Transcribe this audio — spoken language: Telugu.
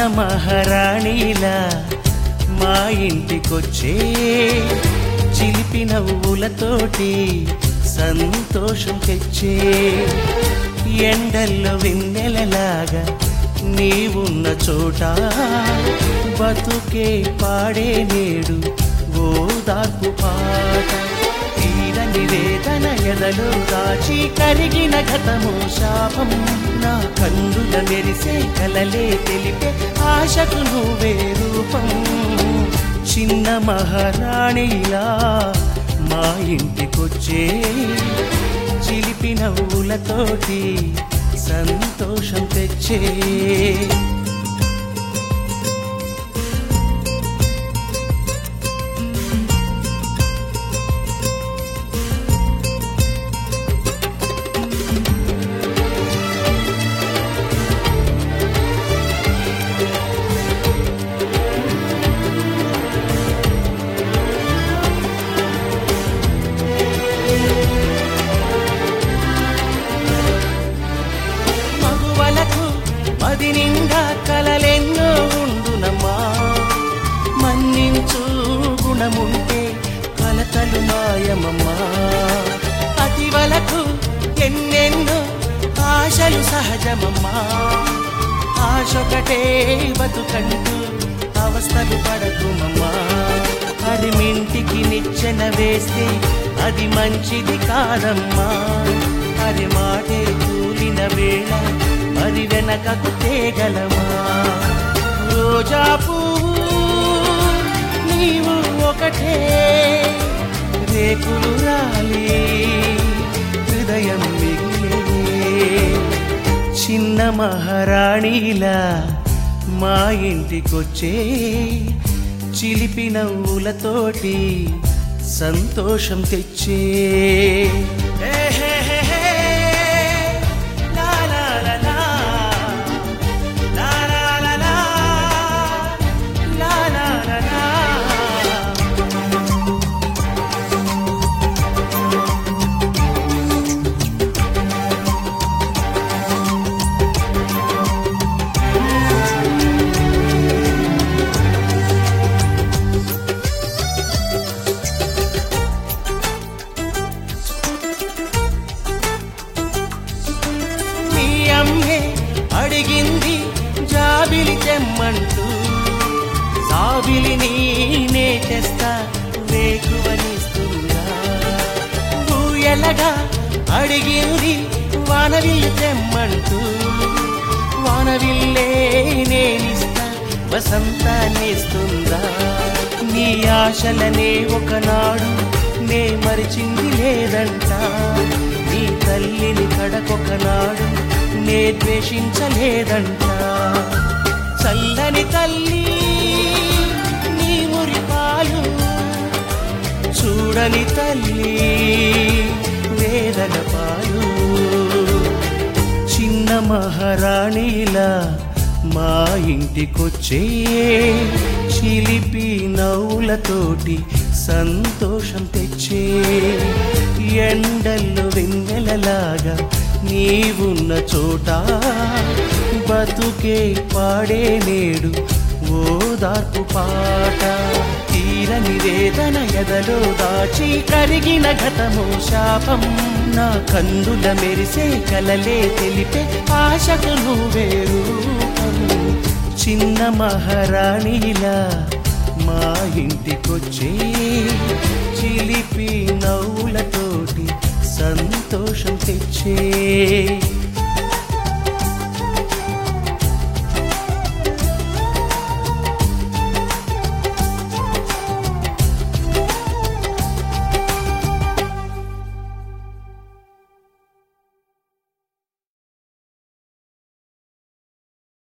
మహారాణిలా మా ఇంటికొచ్చే చిలిపి నవ్వులతోటి సంతోషం తెచ్చే ఎండల్లో వెన్నెలలాగా నీవున్న చోట బతుకే పాడే నేడు ఓదార్పు పాట తీరని వేదన ఎదలో దాచి కరిగిన గతము శాపం నా కన్నుల మెరిసే కలలే తెలిపే ఆశకు నువ్వే రూపం చిన్న మహారాణిలా మా ఇంటికొచ్చే చిలిపి నవ్వులతోటి సంతోషం తెచ్చే మగువలకు మది నిండా కలలెన్నో ఉండునమ్మా మన్నించు గుణముంటే కలతలు మాయమమ్మా అతివలకు ఎన్నెన్నో ఆశలు సహజమమ్మా ఆశొకటే బతుకంటూ అవస్థలు పడకుమమ్మా అరిమింటికి నిచ్చెన వేస్తే అది మంచిది కాదమ్మా అది మాటే కూలిన వేళ మరి వెనకకు తేగలమా రోజా పువ్వు నీవు ఒకటే రేకులు రాలి హృదయం మిగిలే చిన్న మహారాణిలా మా ఇంటికొచ్చే చిలిపి నవ్వులతోటి సంతోషం తెచ్చే ఏ హే హే హే. లా లా లా లా. లా లా లా లా. లా లా లా లా. మీ అమ్మే అడిగింది జాబిలి తెమ్మంటూ జాబిలి నేనే తెస్తా వేకువనిస్తుందా ఊయలగా అడిగింది వానవిల్లు తెమ్మంటూ వానవిల్లే నేనిస్తా వసంతాన్నిస్తుందా నీ ఆశలనే ఒకనాడు నే మరిచింది లేదంట నీ తల్లిని కడకొకనాడు నే ద్వేషించలేదంట చల్లని తల్లి నీ మురిపాలు చూడని తల్లి వేదన పాలు చిన్న మహారాణిలా మా ఇంటికొచ్చే చిలిపి నవ్వులతోటి సంతోషం తెచ్చే ఎండల్లో వెన్నెలలాగా నీవున్న చోట బతుకే పాడే నేడు ఓదార్పు పాట తీరని వేదన ఎదలో దాచి కరిగిన గతము శాపం నా కందుల మెరిసే కలలే తెలిపే ఆశకు నువ్వే రూపం చిన్న మహారాణిలా మా ఇంటికొచ్చే చిలిపి నవ్వులతోటి సంతోషం తెచ్చే